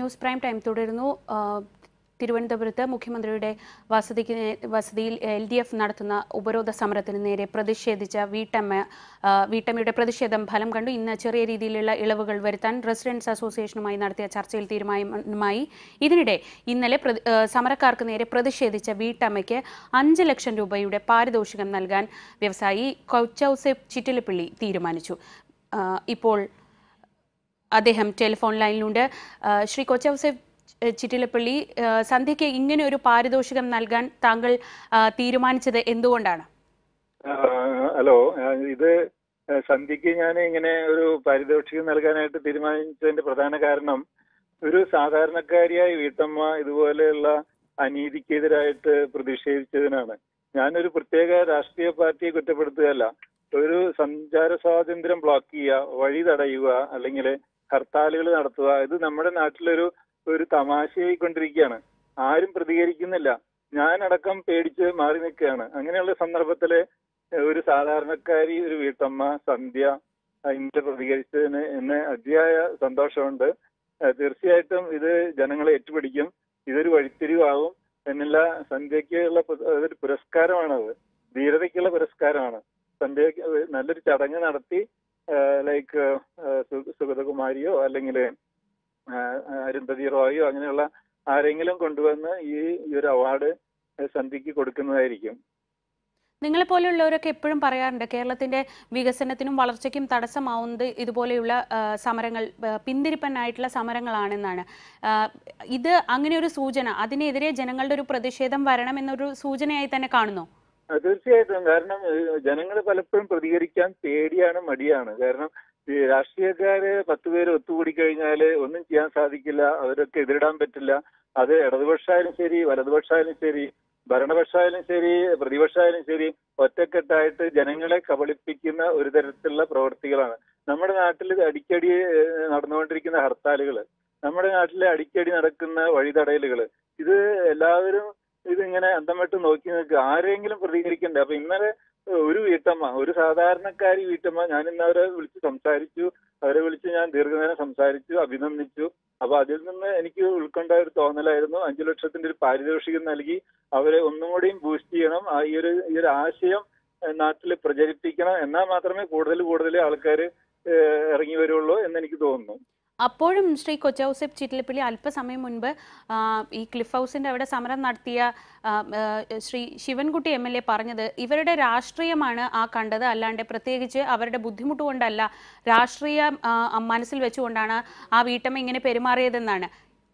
News prime time തുടരുന്നു ആ, തിരുവനന്തപുരത്ത് മുഖ്യമന്ത്രിയുടെ വസതിക്ക് നേ- വസതിയിൽ എൽ ഡി എഫ് നടത്തുന്ന ഉപരോധ സമരത്തിന് നേരെ പ്രതിഷേധിച്ച വീട്ടമ്മ ആ, വീട്ടമ്മയുടെ പ്രതിഷേധം ഫലം കണ്ടു ഇന്ന് ചെറിയ രീതിയിലുള്ള ഇളവുകൾ വരുത്താൻ റെസിഡൻസ് അസോസിയേഷനുമായി നടത്തിയ ചർച്ചയിൽ തീരുമാനമായി ഇതിനിടെ ഇന്നലെ പ്രതി- ആ, സമരക്കാർക്ക് നേരെ പ്രതിഷേധിച്ച വീട്ടമ്മയ്ക്ക് അഞ്ച് ലക്ഷം രൂപയുടെ പാരിതോഷികം നൽകാൻ വ്യവസായി കൊച്ചൌസെഫ് ചിറ്റിലപ്പിള്ളി തീരുമാനിച്ചു ആ, ഇപ്പോൾ അദ്ദേഹം ടെലിഫോൺ ലൈനിലുണ്ട് ആ, ശ്രീ കൊച്ചൌസെഫ് ചിറ്റിലപ്പള്ളി ആ, സന്ധ്യയ്ക്ക് ഇങ്ങനെ ഒരു പാരിതോഷികം നൽകാൻ താങ്കൾ ആ, തീരുമാനിച്ചത് എന്തുകൊണ്ടാണ് ആ, ഹലോ ആ, ഇത് സന്ധ്യക്ക് ഞാൻ ഇങ്ങനെ ഒരു പാരിതോഷികം നൽകാനായിട്ട് തീരുമാനിച്ചതിന്റെ പ്രധാന കാരണം ഒരു സാധാരണക്കാരിയായ വീട്ടമ്മ ഇതുപോലെയുള്ള അനീതിക്കെതിരായിട്ട് പ്രതിഷേധിച്ചതിനാണ് ഞാനൊരു പ്രത്യേക രാഷ്ട്രീയ പാർട്ടിയെ കുറ്റപ്പെടുത്തുകയല്ല ഒരു സഞ്ചാര സ്വാതന്ത്ര്യം ബ്ലോക്ക് ചെയ്യുക വഴി തടയുക അല്ലെങ്കിൽ ഹർത്താലുകൾ നടത്തുക ഇത് നമ്മുടെ നാട്ടിലൊരു ഒരു തമാശയായിക്കൊണ്ടിരിക്കുകയാണ് ആരും പ്രതികരിക്കുന്നില്ല ഞാനടക്കം പേടിച്ച് മാറി നിൽക്കുകയാണ് അങ്ങനെയുള്ള സന്ദർഭത്തില് ഒരു സാധാരണക്കാരി ഒരു വീട്ടമ്മ സന്ധ്യ ഇന്ന് പ്രതികരിച്ചതിന് എന്നെ അതിയായ സന്തോഷമുണ്ട് ഏഹ് തീർച്ചയായിട്ടും ഇത് ജനങ്ങളെ ഏറ്റുപിടിക്കും ഇതൊരു വഴിത്തിരിവാകും എന്നുള്ള സന്ധ്യയ്ക്കുള്ള പു- അതൊരു പുരസ്കാരമാണത് ധീരതയ്ക്കുള്ള പുരസ്കാരമാണ് സന്ധ്യയ്ക്ക് നല്ലൊരു ചടങ്ങ് നടത്തി ലൈക്ക് സുഗതകുമാരിയോ അല്ലെങ്കിൽ അരുന്ധതി റോയോ അങ്ങനെയുള്ള ആരെങ്കിലും കൊണ്ടുവന്ന് ഈ ഈ ഒരു അവാർഡ് സന്ധ്യയ്ക്ക് കൊടുക്കുന്നതായിരിക്കും നിങ്ങളെപ്പോലെയുള്ളവരൊക്കെ എപ്പോഴും പറയാറുണ്ട് കേരളത്തിന്റെ വികസനത്തിനും വളർച്ചയ്ക്കും തടസ്സമാവുന്നത് ഇതുപോലെയുള്ള ആ, സമരങ്ങൾ ആ, പിന്തിരിപ്പനായിട്ടുള്ള സമരങ്ങളാണെന്നാണ് ആ, ഇത് അങ്ങനെ ഒരു സൂചന അതിനെതിരെ ജനങ്ങളുടെ ഒരു പ്രതിഷേധം വരണമെന്നൊരു സൂചനയായി തന്നെ കാണുന്നു ആ, തീർച്ചയായിട്ടും കാരണം ജനങ്ങൾ പലപ്പോഴും പ്രതികരിക്കാൻ പേടിയാണ് മടിയാണ് കാരണം ഈ രാഷ്ട്രീയക്കാര് പത്ത് പേര് ഒത്തുകൂടി കഴിഞ്ഞാല് ഒന്നും ചെയ്യാൻ സാധിക്കില്ല അവരൊക്കെ എതിരിടാൻ പറ്റില്ല അത് ഇടതുപക്ഷമായാലും ശരി വലതുപക്ഷമായാലും ശരി ഭരണപക്ഷമായാലും ശരി പ്രതിപക്ഷമായാലും ശരി ഒറ്റക്കെട്ടായിട്ട് ജനങ്ങളെ കബളിപ്പിക്കുന്ന ഒരു തരത്തിലുള്ള പ്രവൃത്തികളാണ് നമ്മുടെ നാട്ടിൽ അടിക്കടി ഏഹ്, നടന്നുകൊണ്ടിരിക്കുന്ന ഹർത്താലുകൾ നമ്മുടെ നാട്ടിലെ അടിക്കടി നടക്കുന്ന വഴിതടയലുകൾ ഇത് എല്ലാവരും ഇതിങ്ങനെ അന്തം വിട്ട് നോക്കി നിൽക്കുക ആരെങ്കിലും പ്രതികരിക്കണ്ടേ അപ്പൊ ഇന്നലെ ഒരു വീട്ടമ്മ ഒരു സാധാരണക്കാരി വീട്ടമ്മ ഞാൻ ഇന്ന് അവരെ വിളിച്ച് സംസാരിച്ചു അവരെ വിളിച്ച് ഞാൻ ദീർഘനേരം സംസാരിച്ചു അഭിനന്ദിച്ചു അപ്പൊ അതിൽ നിന്ന് എനിക്ക് ഉൾക്കൊണ്ട ഒരു തോന്നലായിരുന്നു അഞ്ചു ലക്ഷത്തിന്റെ ഒരു പാരിതോഷികം നൽകി അവരെ ഒന്നും കൂടിയും ബൂസ്റ്റ് ചെയ്യണം ആ ഈ ഒരു ഈ ഒരു ആശയം നാട്ടിൽ പ്രചരിപ്പിക്കണം എന്നാൽ മാത്രമേ കൂടുതൽ കൂടുതൽ ആൾക്കാർ ഇറങ്ങി വരുള്ളൂ എന്ന് എനിക്ക് തോന്നുന്നു അപ്പോഴും ശ്രീ കൊച്ചൌസെഫ് ചിറ്റിലപ്പള്ളി അല്പസമയം മുൻപ് ആ, ഈ ക്ലിഫ് ഹൗസിന്റെ അവിടെ സമരം നടത്തിയ ആ, ആ, Shri Sivankutty M L A പറഞ്ഞത് ഇവരുടെ രാഷ്ട്രീയമാണ് ആ കണ്ടത് അല്ലാണ്ട് പ്രത്യേകിച്ച് അവരുടെ ബുദ്ധിമുട്ട് കൊണ്ടല്ല രാഷ്ട്രീയം ആ, മനസ്സിൽ വെച്ചുകൊണ്ടാണ് ആ വീട്ടമ്മ ഇങ്ങനെ പെരുമാറിയതെന്നാണ്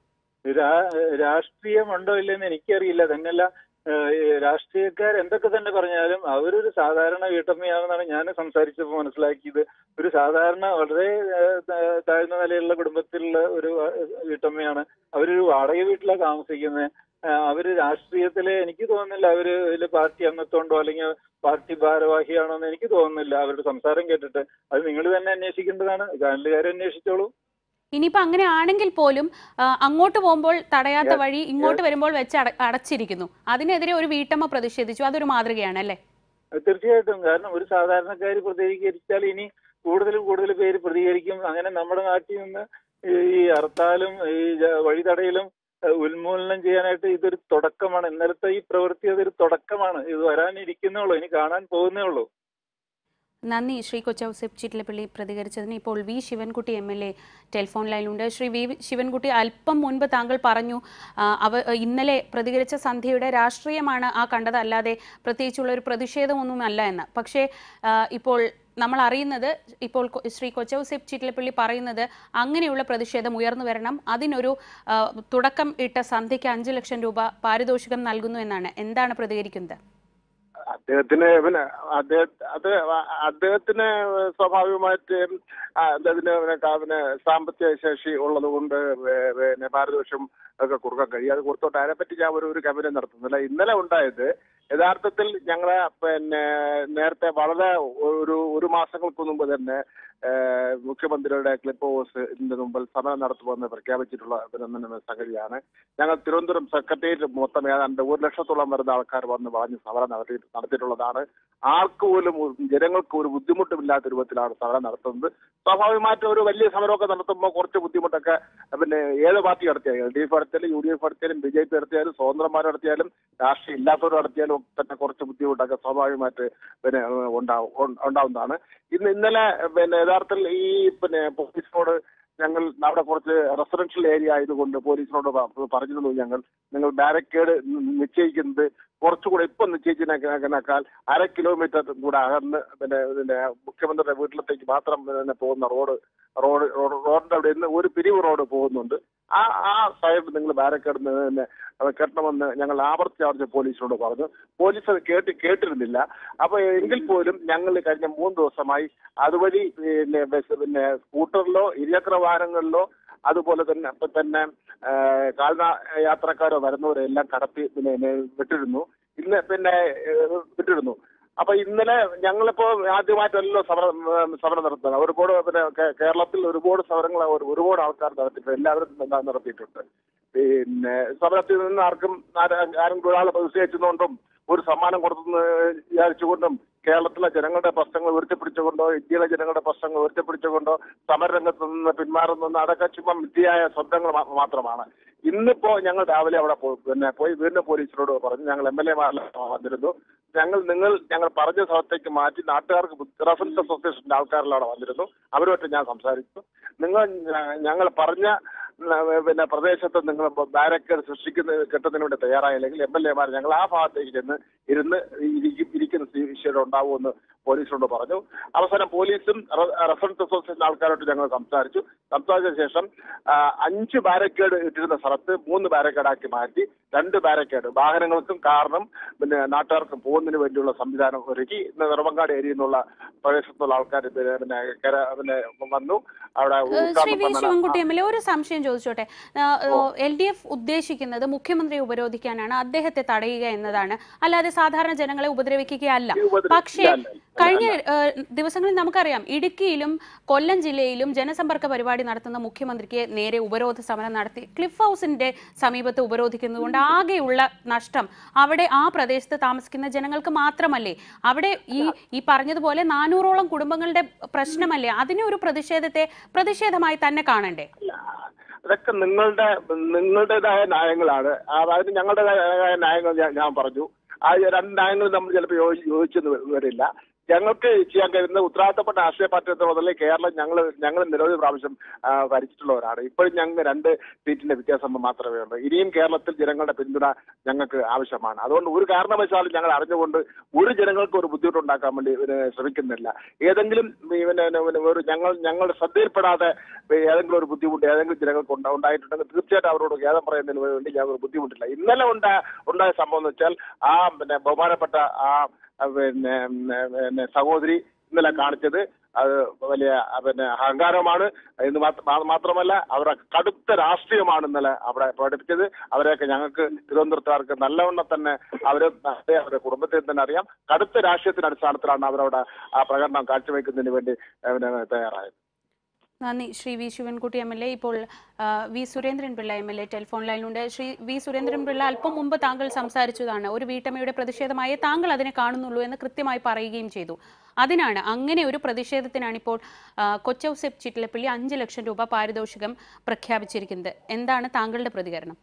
രാ- രാഷ്ട്രീയമുണ്ടോ ഇല്ലെന്ന് എനിക്കറിയില്ല തന്നെയല്ല രാഷ്ട്രീയക്കാർ എന്തൊക്കെ തന്നെ പറഞ്ഞാലും അവരൊരു സാധാരണ വീട്ടമ്മയാണെന്നാണ് ഞാൻ സംസാരിച്ചപ്പോൾ മനസ്സിലാക്കിയത് ഒരു സാധാരണ വളരെ ഏഹ്, താ- താഴ്ന്ന നിലയിലുള്ള കുടുംബത്തിലുള്ള ഒരു ആ, വീട്ടമ്മയാണ് അവരൊരു വാടക വീട്ടിലാണ് താമസിക്കുന്നത് ആഹ് അവര് രാഷ്ട്രീയത്തില് എനിക്ക് തോന്നുന്നില്ല അവര് ഇതില് പാർട്ടി അംഗത്വമുണ്ടോ അല്ലെങ്കിൽ പാർട്ടി ഭാരവാഹിയാണോ എന്ന് എനിക്ക് തോന്നുന്നില്ല അവരുടെ സംസാരം കേട്ടിട്ട് അത് നിങ്ങൾ തന്നെ അന്വേഷിക്കേണ്ടതാണ് ചാനലുകാരെ അന്വേഷിച്ചോളൂ ഇനിയിപ്പോ അങ്ങനെ ആണെങ്കിൽ പോലും ആ, അങ്ങോട്ട് പോകുമ്പോൾ തടയാത്ത വഴി ഇങ്ങോട്ട് വരുമ്പോൾ വെച്ച് അട- അടച്ചിരിക്കുന്നു അതിനെതിരെ ഒരു വീട്ടമ്മ പ്രതിഷേധിച്ചു അതൊരു മാതൃകയാണ് അല്ലേ അത് തീർച്ചയായിട്ടും കാരണം ഒരു സാധാരണക്കാര് പ്രതികരിച്ചാൽ ഇനി കൂടുതൽ കൂടുതൽ പേര് പ്രതികരിക്കും അങ്ങനെ നമ്മുടെ നാട്ടിൽ നിന്ന് ഈ- ഈ ഹർത്താലും ഈ ജ- വഴിതടയലും ഏഹ്, ഉന്മൂലനം ചെയ്യാനായിട്ട് ഇതൊരു തുടക്കമാണ് ഇന്നലത്തെ ഈ പ്രവൃത്തി അതൊരു തുടക്കമാണ് ഇത് വരാനിരിക്കുന്നേ ഉള്ളൂ ഇനി കാണാൻ പോകുന്നേ ഉള്ളൂ നന്ദി ശ്രീ കൊച്ചൌസെഫ് ചിറ്റിലപ്പള്ളി പ്രതികരിച്ചതിന് ഇപ്പോൾ V Sivankutty M L A telephone ലൈനിലുണ്ട് ശ്രീ വി ശിവൻകുട്ടി അല്പം മുൻപ് താങ്കൾ പറഞ്ഞു ആ, അവ ഇന്നലെ പ്രതികരിച്ച സന്ധ്യയുടെ രാഷ്ട്രീയമാണ് ആ കണ്ടത് അല്ലാതെ പ്രത്യേകിച്ചുള്ള ഒരു പ്രതിഷേധമൊന്നുമല്ല എന്ന് പക്ഷേ ആ, ഇപ്പോൾ നമ്മൾ അറിയുന്നത് ഇപ്പോൾ കൊ- ശ്രീ കൊച്ചൌസെഫ് ചിറ്റിലപ്പള്ളി പറയുന്നത് അങ്ങനെയുള്ള പ്രതിഷേധം ഉയർന്നു വരണം അതിനൊരു ആ, തുടക്കം ഇട്ട സന്ധ്യയ്ക്ക് അഞ്ച് ലക്ഷം രൂപ പാരിതോഷികം നൽകുന്നു എന്നാണ് എന്താണ് പ്രതികരിക്കുന്നത് അദ്ദേഹത്തിന് പിന്നെ അദ്ദേഹ അത് അദ്ദേഹത്തിന് സ്വാഭാവികമായിട്ട് ആ, അതിന് പിന്നെ കാ- പിന്നെ സാമ്പത്തിക ശേഷി ഉള്ളത് കൊണ്ട് വേ- പിന്നെ പാരിതോഷം ഒക്കെ കൊടുക്കാൻ കഴിയും അത് കൊടുത്തോട്ടെ അതിനെപ്പറ്റി ഞാൻ ഒരു ഒരു കമന്റ് നടത്തുന്നില്ല ഇന്നലെ ഉണ്ടായത് യഥാർത്ഥത്തിൽ ഞങ്ങളെ പിന്നെ നേരത്തെ വളരെ ഒരു ഒരു മാസങ്ങൾക്ക് മുമ്പ് തന്നെ ഏഹ്, മുഖ്യമന്ത്രിയുടെ ക്ലിപ്പ് ഹൗസ് ഇതിന്റെ മുമ്പിൽ സമരം നടത്തുമെന്ന് പ്രഖ്യാപിച്ചിട്ടുള്ള പിന്നെ സംഗതിയാണ് ഞങ്ങൾ തിരുവനന്തപുരം സെക്രട്ടേറിയറ്റ് മൊത്തം ഏതാണ്ട് ഒരു ലക്ഷത്തോളം വരുന്ന ആൾക്കാർ വന്ന് പറഞ്ഞ് സമരം നടത്തി നടത്തിയിട്ടുള്ളതാണ് ആർക്ക് പോലും ഒരു- ജനങ്ങൾക്ക് ഒരു ബുദ്ധിമുട്ടുമില്ലാത്ത രൂപത്തിലാണ് സമരം നടത്തുന്നത് സ്വാഭാവികമായിട്ടും ഒരു വലിയ സമരമൊക്കെ നടത്തുമ്പോൾ കുറച്ച് ബുദ്ധിമുട്ടൊക്കെ പിന്നെ ഏത് പാർട്ടി നടത്തിയാലും എൽ ഡി എഫ് നടത്തിയാലും യു ഡി എഫ് നടത്തിയാലും ബി ജെ പി നടത്തിയാലും സ്വതന്ത്രന്മാർ നടത്തിയാലും രാഷ്ട്രീയം ഇല്ലാത്തവർ നടത്തിയാലും ഒക്കെ തന്നെ കുറച്ച് ബുദ്ധിമുട്ടൊക്കെ സ്വാഭാവികമായിട്ട് പിന്നെ ഏഹ്, ഉണ്ടാവും ഉൺ- ഉണ്ടാവുന്നതാണ് ഇന്ന് ഇന്നലെ പിന്നെ യഥാർത്ഥത്തിൽ ഈ പിന്നെ പോലീസിനോട് ഞങ്ങൾ അവിടെ കുറച്ച് റെസിഡൻഷ്യൽ ഏരിയ ആയതുകൊണ്ട് പോലീസിനോട് പ- പറഞ്ഞിരുന്നു ഞങ്ങൾ നിങ്ങൾ ബാരക്കേഡ് നിശ്ചയിക്കുന്നത് കുറച്ചുകൂടെ ഇപ്പം നിശ്ചയിച്ചതിനേക്കാൾ അര കിലോമീറ്റർ കൂടെ അകന്ന് പിന്നെ പിന്നെ മുഖ്യമന്ത്രിയുടെ വീട്ടിലത്തേക്ക് മാത്രം പിന്നെ പോകുന്ന റോഡ് റോഡ് റോഡ് റോഡിന്റെ അവിടെ നിന്ന് ഒരു പിരിവ് റോഡ് പോകുന്നുണ്ട് ആ ആ സൈഡ് നിങ്ങൾ ബാരക്കേഡ് പിന്നെ അത് കെട്ടണമെന്ന് ഞങ്ങൾ ആവർത്തി ആവർത്തി പോലീസിനോട് പറഞ്ഞു പോലീസ് അത് കേട്ട് കേട്ടിരുന്നില്ല അപ്പൊ എങ്കിൽ പോലും ഞങ്ങൾ കഴിഞ്ഞ മൂന്ന് ദിവസമായി അതുവഴി പിന്നെ ബസ് പിന്നെ സ്കൂട്ടറിലോ ഇരുചക്ര വാഹനങ്ങളിലോ അതുപോലെ തന്നെ അപ്പൊ തന്നെ ആ, കാൽന യാത്രക്കാരോ വരുന്നവരെ എല്ലാം കടത്തി പിന്നെ എന്നെ വിട്ടിരുന്നു ഇന്ന് പിന്നെ ഏ, വിട്ടിരുന്നു അപ്പൊ ഇന്നലെ ഞങ്ങളിപ്പോ ആദ്യമായിട്ടല്ലോ സമരം ഉം, സമരം നടത്തുന്നത് ഒരുപാട് പിന്നെ കേ- കേരളത്തിൽ ഒരുപാട് സമരങ്ങൾ ഒരു- ഒരുപാട് ആൾക്കാർ നടത്തിയിട്ടുണ്ട് എല്ലാവരും ന- നടത്തിയിട്ടുണ്ട് പിന്നെ സമരത്തിൽ നിന്ന് ആർക്കും ആര- ആരെങ്കിലും ഒരാൾ പ്രതിഷേധിച്ചുകൊണ്ടും ഒരു സമ്മാനം കൊടുത്തെന്ന് വിചാരിച്ചുകൊണ്ടും കേരളത്തിലെ ജനങ്ങളുടെ പ്രശ്നങ്ങൾ ഉയർത്തിപ്പിടിച്ചുകൊണ്ടോ ഇന്ത്യയിലെ ജനങ്ങളുടെ പ്രശ്നങ്ങൾ ഉയർത്തിപ്പിടിച്ചുകൊണ്ടോ സമരരംഗത്ത് നിന്ന് പിന്മാറുന്ന അതൊക്കെ ചുമ്മാ മിഥ്യയായ ശബ്ദങ്ങൾ മാ- മാത്രമാണ് ഇന്നിപ്പോ ഞങ്ങൾ രാവിലെ അവിടെ പോയി പിന്നെ പോയി വീണ്ടും പോലീസിനോട് പറഞ്ഞു ഞങ്ങൾ എം എൽ എമാരിൽ വന്നിരുന്നു ഞങ്ങൾ നിങ്ങൾ ഞങ്ങൾ പറഞ്ഞ സ്ഥലത്തേക്ക് മാറ്റി നാട്ടുകാർക്ക് റെഫറൻസ് അസോസിയേഷന്റെ ആൾക്കാരിലവിടെ വന്നിരുന്നു അവരുമായിട്ട് ഞാൻ സംസാരിച്ചു നിങ്ങൾ ഞ- ഞങ്ങൾ പറഞ്ഞ ഉം, പിന്നെ പ്രദേശത്ത് നിങ്ങൾ ബാരക്കേഡ് സൃഷ്ടിക്കുന്ന കെട്ടുന്നതിന് വേണ്ടി തയ്യാറായില്ലെങ്കിൽ എം എൽ എമാർ ഞങ്ങൾ ആ ഭാഗത്തേക്ക് ചെന്ന് ഇരുന്ന് ഇരിക്കും ഇരിക്കുന്ന വിഷയം ഉണ്ടാവുമെന്ന് പോലീസിനോട് പറഞ്ഞു അവസാനം പോലീസും റെ- റെഫറൻസ് അസോസിയേഷൻ ആൾക്കാരോട്ട് ഞങ്ങൾ സംസാരിച്ചു സംസാരിച്ച ശേഷം ആ, അഞ്ച് ബാരക്കേഡ് ഇട്ടിരുന്ന സ്ഥലത്ത് മൂന്ന് ബാരക്കേഡാക്കി മാറ്റി രണ്ട് ബാരക്കേഡ് വാഹനങ്ങൾക്കും കാറിനും പിന്നെ നാട്ടുകാർക്കും പോകുന്നതിന് വേണ്ടിയുള്ള സംവിധാനം ഒരുക്കി ഇന്ന് നെടുമങ്ങാട് ഏരിയയിൽ നിന്നുള്ള പ്രദേശത്തുള്ള ആൾക്കാർ പിന്നെ പിന്നെ കര- പിന്നെ വന്നു അവിടെ ഏഹ് ശ്രീ ഉദ്ഘാടനം വി பண்ண- ശിവൻകുട്ടി എം എൽ എ ഒരു സംശയം ചോദിച്ചോട്ടെ എൽ ഡി എഫ് ഉദ്ദേശിക്കുന്നത് മുഖ്യമന്ത്രിയെ ഉപരോധിക്കാനാണ് അദ്ദേഹത്തെ തടയുക എന്നതാണ് അല്ലാതെ സാധാരണ ജനങ്ങളെ ഉപദ്രവിക്കുകയല്ല ഉപദ്രവിക്കുകയല്ല. പക്ഷേ കഴിഞ്ഞ ഏഹ്, ദിവസങ്ങളിൽ നമുക്കറിയാം ഇടുക്കിയിലും കൊല്ലം ജില്ലയിലും ജനസമ്പർക്ക പരിപാടി നടത്തുന്ന മുഖ്യമന്ത്രിക്ക് നേരെ ഉപരോധ സമരം നടത്തി ക്ലിഫ് ഹൗസിന്റെ സമീപത്ത് ഉപരോധിക്കുന്നതുകൊണ്ട് ആകെയുള്ള നഷ്ടം അവിടെ ആ പ്രദേശത്ത് താമസിക്കുന്ന ജനങ്ങൾക്ക് മാത്രമല്ലേ അവിടെ ഈ ഈ പറഞ്ഞതുപോലെ നാനൂറോളം കുടുംബങ്ങളുടെ പ്രശ്നമല്ലേ അതിനെ ഒരു പ്രതിഷേധത്തെ പ്രതിഷേധമായി തന്നെ കാണണ്ടേ അതൊക്കെ നിങ്ങളുടെ നിങ്ങളുടേതായ ന്യായങ്ങളാണ് അതായത് ഞങ്ങളുടേതായ ന്യായങ്ങൾ ഞാൻ ഞാൻ പറഞ്ഞു ആ രണ്ട് ന്യായങ്ങൾ നമ്മൾ ചിലപ്പോൾ യോജി യോജിച്ചെന്ന് വ- വരില്ല ഞങ്ങൾക്ക് ചെയ്യാൻ കഴിയുന്ന ഉത്തരവാദിത്തപ്പെട്ട രാഷ്ട്രീയ പാർട്ടി എന്ന മുതലേ കേരളം ഞങ്ങൾ ഞങ്ങൾ നിരവധി പ്രാവശ്യം ആ, ഭരിച്ചിട്ടുള്ളവരാണ് ഇപ്പോഴും ഞങ്ങൾക്ക് രണ്ട് സീറ്റിന്റെ വ്യത്യാസം മാത്രമേ ഉള്ളൂ ഇനിയും കേരളത്തിൽ ജനങ്ങളുടെ പിന്തുണ ഞങ്ങൾക്ക് ആവശ്യമാണ് അതുകൊണ്ട് ഒരു കാരണവശാലും ഞങ്ങൾ അറിഞ്ഞുകൊണ്ട് ഒരു ജനങ്ങൾക്ക് ഒരു ബുദ്ധിമുട്ടുണ്ടാക്കാൻ വേണ്ടി ഇവര് ശ്രമിക്കുന്നില്ല ഏതെങ്കിലും ഈ പിന്നെ പിന്നെ ഒരു ഞങ്ങൾ ഞങ്ങളുടെ ശ്രദ്ധയിൽപ്പെടാതെ ഏതെങ്കിലും ഒരു ബുദ്ധിമുട്ട് ഏതെങ്കിലും ജനങ്ങൾക്ക് ഉണ്ടാ- ഉണ്ടായിട്ടുണ്ടെങ്കിൽ തീർച്ചയായിട്ടും അവരോട് ഖേദം പറയുന്നതിന് വേണ്ടി ഞങ്ങൾക്ക് ബുദ്ധിമുട്ടില്ല ഇന്നലെ ഉണ്ടായ ഉണ്ടായ സംഭവം എന്ന് വെച്ചാൽ ആ പിന്നെ ബഹുമാനപ്പെട്ട ആ ആ, പിന്നെ ഉം, പിന്നെ സഹോദരി ഇന്നലെ കാണിച്ചത് അത് വലിയ ആ, പിന്നെ അഹങ്കാരമാണ് എന്ന് മാത്ര- മാ- മാത്രമല്ല അവരുടെ കടുത്ത രാഷ്ട്രീയമാണ് ഇന്നലെ അവിടെ പ്രകടിപ്പിച്ചത് അവരെയൊക്കെ ഞങ്ങൾക്ക് തിരുവനന്തപുരത്തുകാർക്ക് നല്ലവണ്ണം തന്നെ അവരെ അവരെ അവരുടെ കുടുംബത്തെ തന്നെ അറിയാം കടുത്ത രാഷ്ട്രീയത്തിന്റെ അടിസ്ഥാനത്തിലാണ് അവരവിടെ ആ പ്രകടനം കാഴ്ചവെക്കുന്നതിന് വേണ്ടി ആ, പിന്നെ തയ്യാറായത് നന്ദി Shri V Sivankutty M L A ഇപ്പോൾ ആ, V Surendran Pillai M L A telephone ലൈനിലുണ്ട് ശ്രീ വി സുരേന്ദ്രൻ പിള്ള അല്പം മുമ്പ് താങ്കൾ സംസാരിച്ചതാണ് ഒരു വീട്ടമ്മയുടെ പ്രതിഷേധമായി താങ്കൾ അതിനെ കാണുന്നുള്ളൂ എന്ന് കൃത്യമായി പറയുകയും ചെയ്തു അതിനാണ് അങ്ങനെ ഒരു പ്രതിഷേധത്തിനാണ് ഇപ്പോൾ ആ, കൊച്ചൌസെപ്പ് ചിറ്റിലപ്പള്ളി അഞ്ച് ലക്ഷം രൂപ പാരിതോഷികം പ്രഖ്യാപിച്ചിരിക്കുന്നത് എന്താണ് താങ്കളുടെ പ്രതികരണം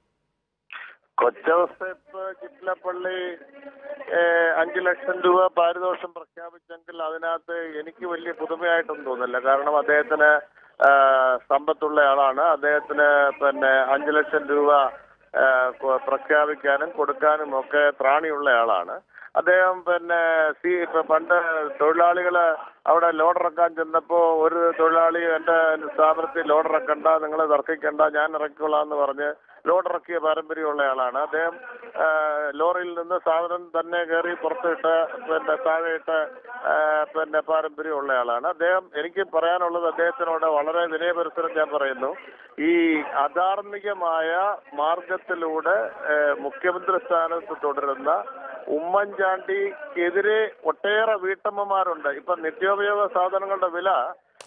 കൊച്ചവസ്ഥപ്പ് ചിറ്റിലപ്പള്ളി ഏഹ്, അഞ്ച് ലക്ഷം രൂപ പാരിതോഷം പ്രഖ്യാപിച്ചെങ്കിൽ അതിനകത്ത് എനിക്ക് വലിയ പുതുമയായിട്ടൊന്നും തോന്നില്ല കാരണം അദ്ദേഹത്തിന് ആഹ്, സമ്പത്തുള്ള ആളാണ് അദ്ദേഹത്തിന് പിന്നെ അഞ്ച് ലക്ഷം രൂപ ആഹ്, കൊ- പ്രഖ്യാപിക്കാനും കൊടുക്കാനും ഒക്കെ ത്രാണിയുള്ള ആളാണ് അദ്ദേഹം പിന്നെ സി ഇപ്പൊ പണ്ട് തൊഴിലാളികള് അവിടെ ലോഡ് ഇറക്കാൻ ചെന്നപ്പോ ഒരു തൊഴിലാളി എന്റെ സ്ഥാപനത്തിൽ ലോഡ് ഇറക്കണ്ട നിങ്ങൾ തർക്കിക്കണ്ട ഞാൻ ഇറക്കിക്കൊള്ളാം എന്ന് പറഞ്ഞ് ലോഡ് ഇറക്കിയ പാരമ്പര്യമുള്ള ആളാണ് അദ്ദേഹം ആ, ലോറിയിൽ നിന്ന് സാധനം തന്നെ കയറി പുറത്തിട്ട് പിന്നെ താഴെയിട്ട് ആ, പിന്നെ പാരമ്പര്യമുള്ള ആളാണ് അദ്ദേഹം എനിക്ക് പറയാനുള്ളത് അദ്ദേഹത്തിനോട് വളരെ വിനയപരിസരം ഞാൻ പറയുന്നു ഈ അധാർമികമായ മാർഗത്തിലൂടെ ആ, മുഖ്യമന്ത്രി സ്ഥാനത്ത് തുടരുന്ന ഉമ്മൻചാണ്ടിക്കെതിരെ ഒട്ടേറെ വീട്ടമ്മമാരുണ്ട് ഇപ്പൊ നിത്യോപയോഗ സാധനങ്ങളുടെ വില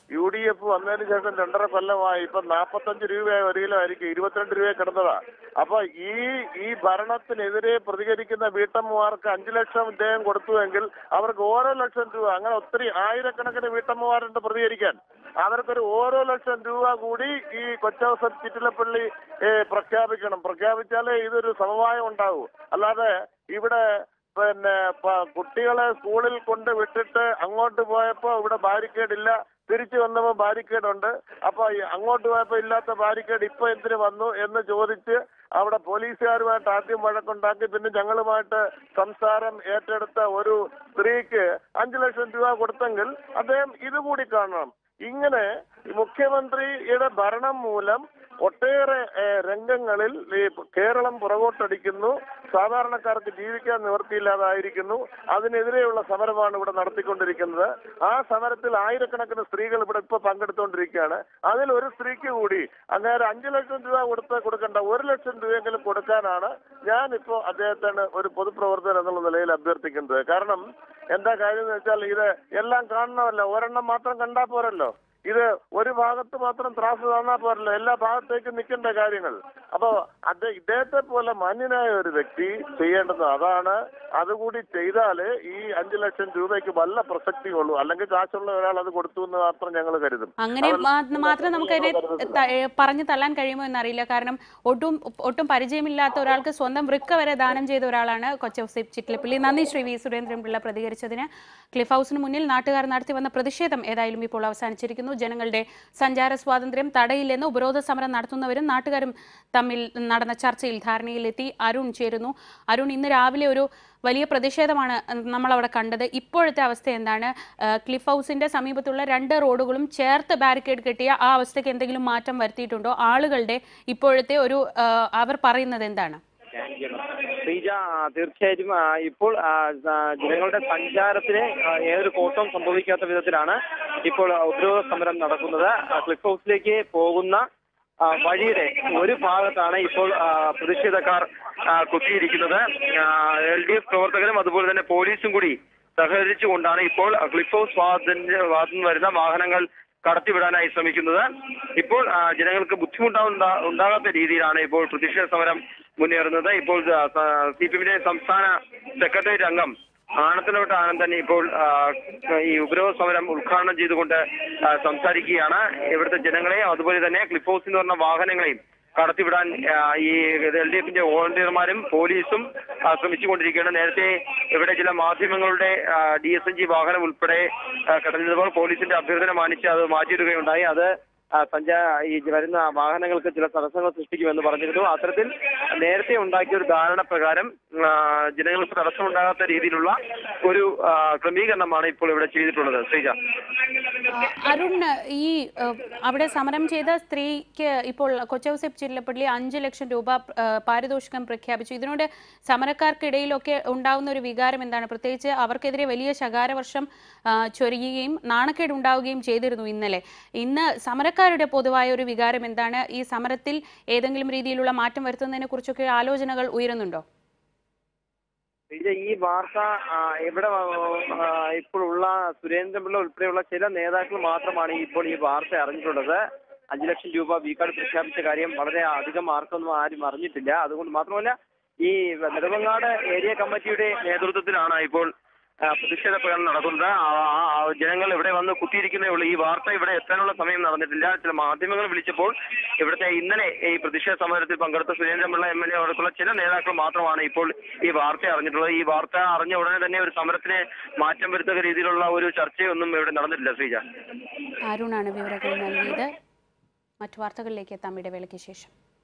യു ഡി എഫ് വന്നതിന് ശേഷം രണ്ടര കൊല്ലമായി ഇപ്പൊ നാപ്പത്തഞ്ച് രൂപയായി ഒരു കിലോ ആയിരിക്കും ഇരുപത്തിരണ്ട് രൂപ കിടന്നതാ അപ്പൊ ഈ ഈ ഭരണത്തിനെതിരെ പ്രതികരിക്കുന്ന വീട്ടമ്മമാർക്ക് അഞ്ചു ലക്ഷം ഇദ്ദേഹം കൊടുത്തുവെങ്കിൽ അവർക്ക് ഓരോ ലക്ഷം രൂപ അങ്ങനെ ഒത്തിരി ആയിരക്കണക്കിന് വീട്ടമ്മമാരുണ്ട് പ്രതികരിക്കാൻ അവർക്കൊരു ഓരോ ലക്ഷം രൂപ കൂടി ഈ കൊച്ചവസ ചിറ്റിലപ്പള്ളി ഏ, പ്രഖ്യാപിക്കണം പ്രഖ്യാപിച്ചാലേ ഇതൊരു സമവായം ഉണ്ടാവൂ അല്ലാതെ ഇവിടെ പിന്നെ പ- കുട്ടികളെ സ്കൂളിൽ കൊണ്ട് വിട്ടിട്ട് അങ്ങോട്ട് പോയപ്പോ ഇവിടെ ബാരിക്കേഡ് ഇല്ല തിരിച്ചു വന്നപ്പോ ബാരിക്കേഡ് ഉണ്ട് അപ്പൊ ഈ അങ്ങോട്ട് പോയപ്പോ ഇല്ലാത്ത ബാരിക്കേഡ് ഇപ്പൊ എന്തിനു വന്നു എന്ന് ചോദിച്ച് അവിടെ പോലീസുകാരുമായിട്ട് ആദ്യം വഴക്കുണ്ടാക്കി പിന്നെ ഞങ്ങളുമായിട്ട് സംസാരം ഏറ്റെടുത്ത ഒരു സ്ത്രീക്ക് അഞ്ചു ലക്ഷം രൂപ കൊടുത്തെങ്കിൽ അദ്ദേഹം ഇതുകൂടി കാണണം ഇങ്ങനെ ഈ മുഖ്യമന്ത്രിയുടെ ഭരണം മൂലം ഒട്ടേറെ ഏഹ്, രംഗങ്ങളിൽ ഈ കേരളം പുറകോട്ടടിക്കുന്നു സാധാരണക്കാർക്ക് ജീവിക്കാൻ നിവൃത്തിയില്ലാതായിരിക്കുന്നു അതിനെതിരെയുള്ള സമരമാണ് ഇവിടെ നടത്തിക്കൊണ്ടിരിക്കുന്നത് ആ സമരത്തിൽ ആയിരക്കണക്കിന് സ്ത്രീകൾ ഇവിടെ ഇപ്പൊ പങ്കെടുത്തുകൊണ്ടിരിക്കുകയാണ് അതിൽ ഒരു സ്ത്രീക്ക് കൂടി അങ്ങനെ അഞ്ചു ലക്ഷം രൂപ കൊടുത്ത് കൊടുക്കേണ്ട ഒരു ലക്ഷം രൂപയെങ്കിലും കൊടുക്കാനാണ് ഞാൻ ഇപ്പോ അദ്ദേഹത്തിന് ഒരു പൊതുപ്രവർത്തകൻ എന്നുള്ള നിലയിൽ അഭ്യർത്ഥിക്കുന്നത് കാരണം എന്താ കാര്യം എന്ന് വെച്ചാൽ ഇത് എല്ലാം കാണണമല്ലോ ഒരെണ്ണം മാത്രം കണ്ടാ പോരല്ലോ ഇത് ഒരു ഭാഗത്ത് മാത്രം ത്രാസ് തന്നാ പോരല്ലോ എല്ലാ ഭാഗത്തേക്കും നിൽക്കേണ്ട കാര്യങ്ങൾ അപ്പോ അത് ഇദ്ദേഹത്തെ പോലെ മാന്യനായ ഒരു വ്യക്തി ചെയ്യേണ്ടത് അതാണ് അതുകൂടി ചെയ്താലേ ഈ അഞ്ചു ലക്ഷം രൂപയ്ക്ക് വല്ല പ്രസക്തിയുള്ളൂ അല്ലെങ്കിൽ കാശുള്ള ഒരാൾ അത് കൊടുത്തു എന്ന് മാത്രം ഞങ്ങൾ കരുതും അങ്ങനെ മാ- മാത്രം നമുക്കതിനെ ത- ഏ, പറഞ്ഞു തള്ളാൻ കഴിയുമോ എന്നറിയില്ല കാരണം ഒട്ടും ഒട്ടും പരിചയമില്ലാത്ത ഒരാൾക്ക് സ്വന്തം വൃക്ക വരെ ദാനം ചെയ്ത ഒരാളാണ് കൊച്ചൗസേപ്പ് ചിറ്റിലപ്പള്ളി നന്ദി ശ്രീ വി സുരേന്ദ്രൻപിള്ള പ്രതികരിച്ചതിന് ക്ലിഫ് ഹൗസിന് മുന്നിൽ നാട്ടുകാർ നടത്തി വന്ന പ്രതിഷേധം ഏതായാലും ഇപ്പോൾ അവസാനിച്ചിരിക്കുന്നു ജനങ്ങളുടെ സഞ്ചാര സ്വാതന്ത്ര്യം തടയില്ലെന്ന് ഉപരോധ സമരം നടത്തുന്നവരും നാട്ടുകാരും തമ്മിൽ നടന്ന ചർച്ചയിൽ ധാരണയിലെത്തി അരുൺ ചേരുന്നു അരുൺ ഇന്ന് രാവിലെ ഒരു വലിയ പ്രതിഷേധമാണ് നമ്മൾ അവിടെ കണ്ടത് ഇപ്പോഴത്തെ അവസ്ഥ എന്താണ് ആ, ക്ലിഫ് ഹൗസിന്റെ സമീപത്തുള്ള രണ്ട് റോഡുകളും ചേർത്ത് ബാരിക്കേഡ് കെട്ടിയ ആ അവസ്ഥയ്ക്ക് എന്തെങ്കിലും മാറ്റം വരുത്തിയിട്ടുണ്ടോ ആളുകളുടെ ഇപ്പോഴത്തെ ഒരു ആ, അവർ പറയുന്നത് എന്താണ് ശ്രീജ ആ, തീർച്ചയായിട്ടും ആ, ഇപ്പോൾ ആ, ആ, ജനങ്ങളുടെ സഞ്ചാരത്തിന് ആ, ഏതൊരു കോട്ടവും സംഭവിക്കാത്ത വിധത്തിലാണ് ഇപ്പോൾ ആ, ഉപരോധ സമരം നടക്കുന്നത് ആ, ക്ലിഫ് ഹൗസിലേക്ക് പോകുന്ന ആ, വഴിയുടെ ഒരു ഭാഗത്താണ് ഇപ്പോൾ ആ, പ്രതിഷേധക്കാർ ആ, കുത്തിയിരിക്കുന്നത് എൽ ഡി എഫ് പ്രവർത്തകരും അതുപോലെ തന്നെ പോലീസും കൂടി സഹകരിച്ചുകൊണ്ടാണ് ഇപ്പോൾ ക്ലിഫ് ഹൗസ് ഭാഗത്തിന്റെ ഭാഗത്തു നിന്ന് വരുന്ന വാഹനങ്ങൾ കടത്തിവിടാനായി ശ്രമിക്കുന്നത് ഇപ്പോൾ ആ, ജനങ്ങൾക്ക് ബുദ്ധിമുട്ടാവുന്ന ഉണ്ടാകാത്ത രീതിയിലാണ് ഇപ്പോൾ പ്രതിഷേധ സമരം മുന്നേറുന്നത് ഇപ്പോൾ സി പി എമ്മിന്റെ സംസ്ഥാന സെക്രട്ടേറിയറ്റ് അംഗം ആനത്തലോട്ട് ആനന്ദൻ ഇപ്പോൾ ആ, ഈ ഉപരോധ സമരം ഉദ്ഘാടനം ചെയ്തുകൊണ്ട് ആ, സംസാരിക്കുകയാണ് ഇവിടുത്തെ ജനങ്ങളെ അതുപോലെ തന്നെ ക്ലിഫ് ഹൗസിൽ നിന്ന് പറഞ്ഞ വാഹനങ്ങളെയും കടത്തിവിടാൻ ആ, ഈ എൽ ഡി എഫിന്റെ വോളണ്ടിയർമാരും പോലീസും ആ, ശ്രമിച്ചുകൊണ്ടിരിക്കുകയാണ് നേരത്തെ ഇവിടെ ചില മാധ്യമങ്ങളുടെ ഡി എസ് എൻ ജി വാഹനം ഉൾപ്പെടെ ആ, കടന്നപ്പോൾ പോലീസിന്റെ അഭ്യർത്ഥന മാനിച്ച് അത് മാറ്റിയിടുകയുണ്ടായി അത് ആ, സഞ്ചാര ഈ വരുന്ന വാഹനങ്ങൾക്ക് ചില തടസ്സങ്ങൾ സൃഷ്ടിക്കുമെന്ന് പറഞ്ഞിരുന്നു അത്തരത്തിൽ നേരത്തെ ഉണ്ടാക്കിയ ഒരു ധാരണ പ്രകാരം ആ, ജനങ്ങൾക്ക് തടസ്സമുണ്ടാകാത്ത രീതിയിലുള്ള ഒരു ആ, ക്രമീകരണമാണ് ഇപ്പോൾ ഇവിടെ ചെയ്തിട്ടുള്ളത് ശ്രീജ ആ, അരുൺ ഈ ആ, അവിടെ സമരം ചെയ്ത സ്ത്രീക്ക് ഇപ്പോൾ കൊച്ചൗസേപ്പ് ചില്ലപ്പള്ളി അഞ്ച് ലക്ഷം രൂപ ആ, പാരിതോഷികം പ്രഖ്യാപിച്ചു ഇതിനോട് സമരക്കാർക്കിടയിലൊക്കെ ഉണ്ടാകുന്ന ഒരു വികാരം എന്താണ് പ്രത്യേകിച്ച് അവർക്കെതിരെ വലിയ ശകാരവർഷം ആ, ചൊരിയുകയും നാണക്കേട് ഉണ്ടാവുകയും ചെയ്തിരുന്നു ഇന്നലെ ഇന്ന് സമരക്കാരുടെ പൊതുവായ ഒരു വികാരം എന്താണ് ഈ സമരത്തിൽ ഏതെങ്കിലും രീതിയിലുള്ള മാറ്റം വരുത്തുന്നതിനെ കുറിച്ചൊക്കെ ആലോചനകൾ ഉയരുന്നുണ്ടോ ഇത് ഈ വാർത്ത ആ, ഇവിടെ ആ, ഇപ്പോഴുള്ള സുരേന്ദ്രൻപിള്ള ഉൾപ്പെടെയുള്ള ചില നേതാക്കൾ മാത്രമാണ് ഇപ്പോൾ ഈ വാർത്ത അറിഞ്ഞിട്ടുള്ളത് അഞ്ചു ലക്ഷം രൂപ വി കാർഡ് പ്രഖ്യാപിച്ച കാര്യം വളരെ അധികം ആർക്കൊന്നും ആരും അറിഞ്ഞിട്ടില്ല അതുകൊണ്ട് മാത്രമല്ല ഈ നെടുമങ്ങാട് ഏരിയ കമ്മിറ്റിയുടെ നേതൃത്വത്തിലാണ് ഇപ്പോൾ ആ, പ്രതിഷേധ പ്രകടനം നടക്കുന്നത് ആ, ആ, ആ, ജനങ്ങൾ ഇവിടെ വന്ന് കുത്തിയിരിക്കുന്നേ ഉള്ളൂ ഈ വാർത്ത ഇവിടെ എത്താനുള്ള സമയം നടന്നിട്ടില്ല ചില മാധ്യമങ്ങൾ വിളിച്ചപ്പോൾ ഇവിടുത്തെ ഇന്നലെ ഈ പ്രതിഷേധ സമരത്തിൽ പങ്കെടുത്ത സുരേന്ദ്രപിള്ള എം എൽ എ അടക്കമുള്ള ചില നേതാക്കൾ മാത്രമാണ് ഇപ്പോൾ ഈ വാർത്ത അറിഞ്ഞിട്ടുള്ളത് ഈ വാർത്ത അറിഞ്ഞ ഉടനെ തന്നെ ഒരു സമരത്തിന് മാറ്റം വരുത്തക്ക രീതിയിലുള്ള ഒരു ചർച്ചയൊന്നും ഇവിടെ നടന്നിട്ടില്ല ശ്രീജ അരുണാണ് വിവരങ്ങൾ നൽകിയത് മറ്റു വാർത്തകളിലേക്ക് എത്താം ഇടവേളയ്ക്ക് ശേഷം